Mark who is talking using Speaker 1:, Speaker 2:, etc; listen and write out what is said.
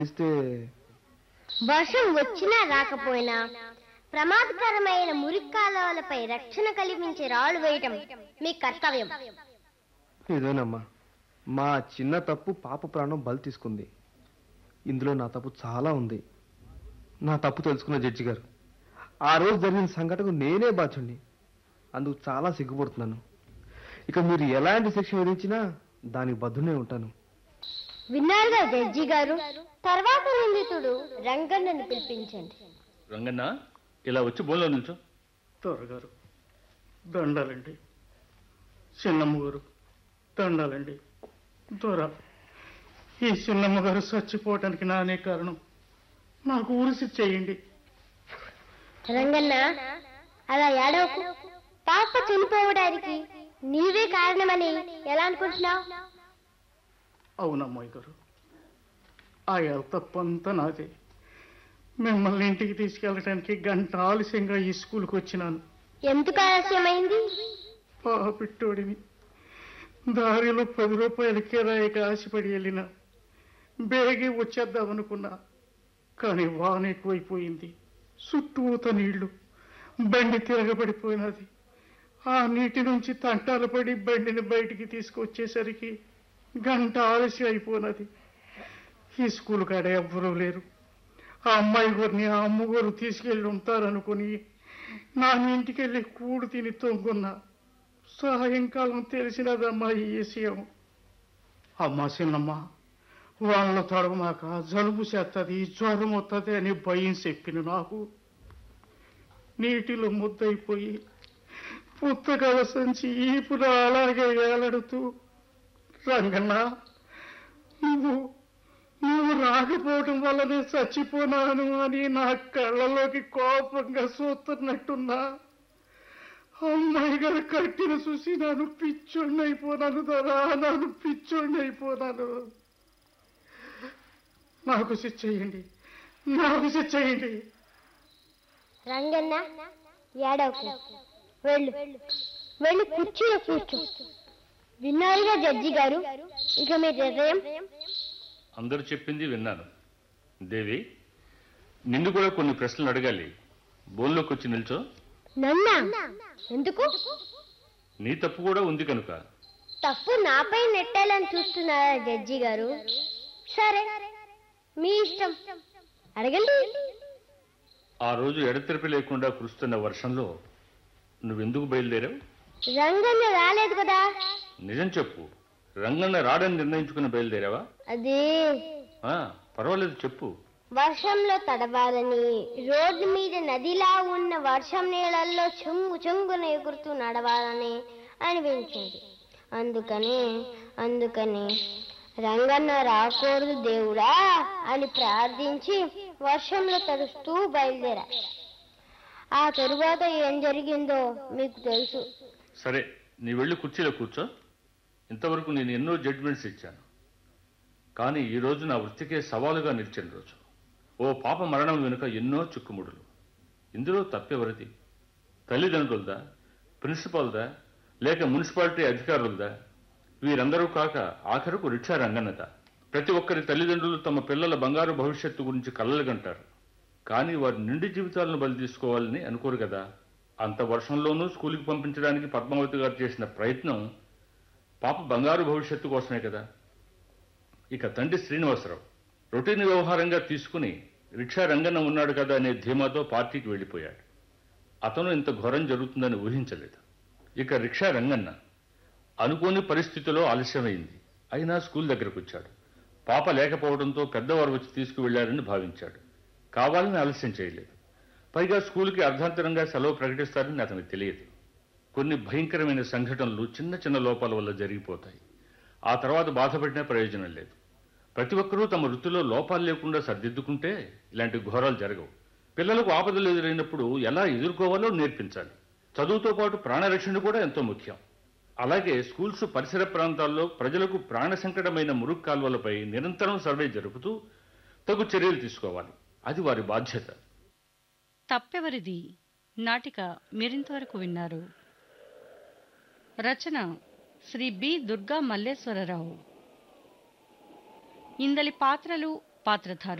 Speaker 1: ఇస్తే
Speaker 2: వర్షం వచ్చినా రాకపోయినా ప్రమాదకరమైన మురికి కాలువలపై రక్షణ కల్పించే రాళ్లు వేయటం మీ కర్తవ్యం
Speaker 1: ఇదేనమ్మా మా చిన్న తప్పు పాప ప్రాణం బలి తీసుకుంది ఇందులో నా తప్పు చాలా ఉంది నా తప్పు తెలుసుకున్న జడ్జి గారు ఆ రోజు జరిగిన సంఘటనకు నేనే బాధ్యుణ్ణి అందుకు చాలా సిగ్గుపడుతున్నాను ఇక మీరు ఎలాంటి శిక్ష విధించినా దానికి బద్దునే ఉంటాను
Speaker 2: విన్నారుగా జడ్జి గారు తర్వాత నిందితుడు రంగన్నను పిలిపించండి
Speaker 3: రంగన్న ఇలా వచ్చి బోన్లో నిల్చో
Speaker 4: త్వరగారు దండాలండి చిన్నమ్మ గారు దండాలండి దొర ఈ చిన్నమ్మ గారు చచ్చిపోవటానికి నానే కారణం నాకు ఉరిసి చేయండి
Speaker 2: రంగన్న అలా ఏడవకు పాప చనిపోవడానికి నీవే కారణమని ఎలా అనుకుంటున్నావు
Speaker 4: అవునమ్మాయి గారు ఆ తప్పంతా నాదే మిమ్మల్ని ఇంటికి తీసుకెళ్ళటానికి గంట ఆలస్యంగా ఈ స్కూల్కి వచ్చినాను
Speaker 2: ఎందుకు ఆలస్యమైంది
Speaker 4: పాపిట్టోడిని దారిలో పది రూపాయల కిరాయికి ఆశపడి వెళ్ళిన బేగి వచ్చేద్దామనుకున్నా కానీ వాన ఎక్కువైపోయింది చుట్టూత నీళ్లు బండి తిరగబడిపోయినది ఆ నీటి నుంచి తంటాలు పడి బండిని బయటికి తీసుకొచ్చేసరికి గంట ఆలస్యం అయిపోయినది ఈ స్కూల్ కాడ ఎవ్వరూ లేరు ఆ అమ్మాయి గారిని ఆ అమ్మగారు తీసుకెళ్ళి ఉంటారనుకుని నా ఇంటికి వెళ్ళి కూడు తిని తొంగున్నా సాయంకాలం తెలిసినదమ్మా ఈ విషయం అమ్మా చిన్నమ్మ వాళ్ళ తడమాక జలుబు చేస్తుంది జ్వరం వస్తుంది అని భయం చెప్పిన నాకు నీటిలో ముద్దయిపోయి పుస్తకాల సంచి ఈపులో అలాగే వేలాడుతూ రంగన్న నువ్వు నువ్వు రాకపోవడం వల్లనే చచ్చిపోనాను అని నా కళ్ళలోకి కోపంగా చూస్తున్నట్టున్నా అమ్మాయి గారు కట్టిన చూసి నన్ను పిచ్చోడిని అయిపోనాను దొరా నన్ను పిచ్చోడిని అయిపోనాను నాకు శిక్షేయండి నాకు శిక్షేయండి
Speaker 2: రంగన్న ఏడవకు వెళ్ళు వెళ్ళి కుర్చీలో కూర్చో విన్నారుగా జడ్జి గారు ఇక మీ నిర్ణయం
Speaker 3: అందరూ చెప్పింది విన్నాను దేవి నిన్ను కూడా కొన్ని ప్రశ్నలు అడగాలి బోన్లోకి వచ్చి నిల్చో
Speaker 2: నన్నా ఎందుకు
Speaker 3: నీ తప్పు కూడా ఉంది కనుక
Speaker 2: తప్పు నాపై నెట్టాలని చూస్తున్నారా జడ్జి గారు సరే మీ ఇష్టం అడగండి
Speaker 3: ఆ రోజు ఎడతెరిపి లేకుండా కురుస్తున్న వర్షంలో నువ్వెందుకు బయలుదేరావు
Speaker 2: రంగన్న రాలేదు కదా
Speaker 3: నిజం చెప్పు రంగన్న రాడని నిర్ణయించుకుని బయలుదేరావా
Speaker 2: అది
Speaker 3: ఆ, పర్వాలేదు చెప్పు
Speaker 2: వర్షంలో తడవాలని రోడ్డు మీద నదిలా ఉన్న వర్షం నీళ్ళల్లో చెంగు చెంగున ఎగురుతూ నడవాలని అనిపించింది అందుకని అందుకని రంగన్న రాకూడదు దేవుడా అని ప్రార్థించి వర్షంలో తడుస్తూ బయలుదేరా ఆ తరువాత ఏం జరిగిందో మీకు తెలుసు
Speaker 3: సరే నీ వెళ్ళి కుర్చీలో కూర్చో ఇంతవరకు నేను ఎన్నో జడ్జిమెంట్స్ ఇచ్చాను కానీ ఈ రోజు నా వృత్తికే సవాలుగా నిలిచిన రోజు ఓ పాప మరణం వెనుక ఎన్నో చిక్కుముడులు ఇందులో తప్పెవరిది తల్లిదండ్రులదా ప్రిన్సిపాల్దా లేక మున్సిపాలిటీ అధికారులదా వీరందరూ కాక ఆఖరుకు రిక్షా రంగన్నద ప్రతి ఒక్కరి తల్లిదండ్రులు తమ పిల్లల బంగారు భవిష్యత్తు గురించి కలలుగంటారు కానీ వారి నిండి జీవితాలను బలి తీసుకోవాలని అనుకోరు కదా అంత వర్షంలోనూ స్కూల్కి పంపించడానికి పద్మావతి గారు చేసిన ప్రయత్నం పాప బంగారు భవిష్యత్తు కోసమే కదా ఇక తండ్రి శ్రీనివాసరావు రొటీన్ వ్యవహారంగా తీసుకుని రిక్షా రంగన్న ఉన్నాడు కదా అనే ధీమాతో పార్టీకి వెళ్ళిపోయాడు అతను ఇంత ఘోరం జరుగుతుందని ఊహించలేదు ఇక రిక్షా రంగన్న అనుకోని పరిస్థితిలో ఆలస్యమైంది అయినా స్కూల్ దగ్గరకు వచ్చాడు పాప లేకపోవడంతో పెద్దవారు వచ్చి తీసుకువెళ్లారని భావించాడు కావాలని ఆలస్యం చేయలేదు పైగా స్కూల్కి అర్ధాంతరంగా సెలవు ప్రకటిస్తారని అతనికి తెలియదు కొన్ని భయంకరమైన సంఘటనలు చిన్న చిన్న లోపాల వల్ల జరిగిపోతాయి ఆ తర్వాత బాధపడినా ప్రయోజనం లేదు ప్రతి ఒక్కరూ తమ వృత్తిలో లోపాలు లేకుండా సర్దిద్దుకుంటే ఇలాంటి ఘోరాలు జరగవు పిల్లలకు ఆపదలు ఎదురైనప్పుడు ఎలా ఎదుర్కోవాలో నేర్పించాలి చదువుతో పాటు ప్రాణరక్షణ కూడా ఎంతో ముఖ్యం అలాగే స్కూల్స్ పరిసర ప్రాంతాల్లో ప్రజలకు ప్రాణ సంకటమైన మురుగు కాల్వలపై నిరంతరం సర్వే జరుపుతూ తగు చర్యలు తీసుకోవాలి అది వారి బాధ్యత
Speaker 5: తప్పెవరిది నాటిక మీరింతవరకు విన్నారు రచన శ్రీ బి దుర్గా మల్లేశ్వరరావు ఇందలి పాత్రలు పాత్రధారు